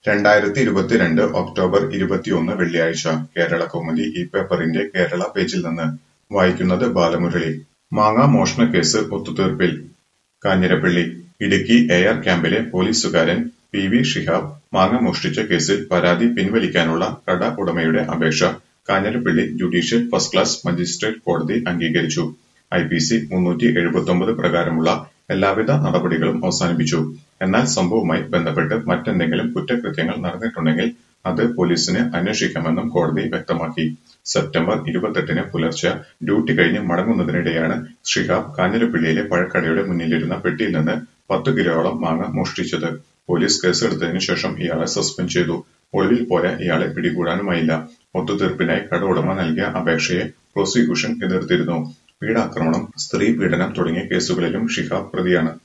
രണ്ടായിരത്തി ഇരുപത്തിരണ്ട് ഒക്ടോബർ ഇരുപത്തിയൊന്ന് വെള്ളിയാഴ്ച കേരളകൗമുദി ഈ പേപ്പറിന്റെ കേരള പേജിൽ നിന്ന് വായിക്കുന്നത് ബാലമുരളി മാങ്ങ മോഷണക്കേസ് ഒത്തുതീർപ്പിൽ കാഞ്ഞിരപ്പള്ളി ഇടുക്കി എയർ ക്യാമ്പിലെ പോലീസുകാരൻ പി വി ഷിഹാബ് മാങ്ങ മോഷ്ടിച്ച കേസിൽ പരാതി പിൻവലിക്കാനുള്ള കട ഉടമയുടെ അപേക്ഷ Kanjirappally judicial first class magistrate കോടതി അംഗീകരിച്ചു ഐ പി സി മുന്നൂറ്റി എഴുപത്തൊമ്പത് പ്രകാരമുള്ള എല്ലാവിധ നടപടികളും അവസാനിപ്പിച്ചു എന്നാൽ സംഭവവുമായി ബന്ധപ്പെട്ട് മറ്റെന്തെങ്കിലും കുറ്റകൃത്യങ്ങൾ നടന്നിട്ടുണ്ടെങ്കിൽ അത് പോലീസിന് അന്വേഷിക്കാമെന്നും കോടതി വ്യക്തമാക്കി സെപ്റ്റംബർ ഇരുപത്തെട്ടിന് പുലർച്ചെ ഡ്യൂട്ടി കഴിഞ്ഞ് മടങ്ങുന്നതിനിടെയാണ് ഷിഹാബ് കാഞ്ഞിരപ്പള്ളിയിലെ പഴക്കടയുടെ മുന്നിലിരുന്ന പെട്ടിയിൽ നിന്ന് പത്ത് കിലോയോളം മാങ്ങ മോഷ്ടിച്ചത് പോലീസ് കേസെടുത്തതിനു ശേഷം ഇയാളെ സസ്പെൻഡ് ചെയ്തു ഒളിവിൽ പോയ ഇയാളെ പിടികൂടാനുമായില്ല ഒത്തുതീർപ്പിനായി കട ഉടമ നൽകിയ അപേക്ഷയെ പ്രോസിക്യൂഷൻ എതിർത്തിരുന്നു പീഡാക്രമണം സ്ത്രീ പീഡനം തുടങ്ങിയ കേസുകളിലും ഷിഹാബ് പ്രതിയാണ്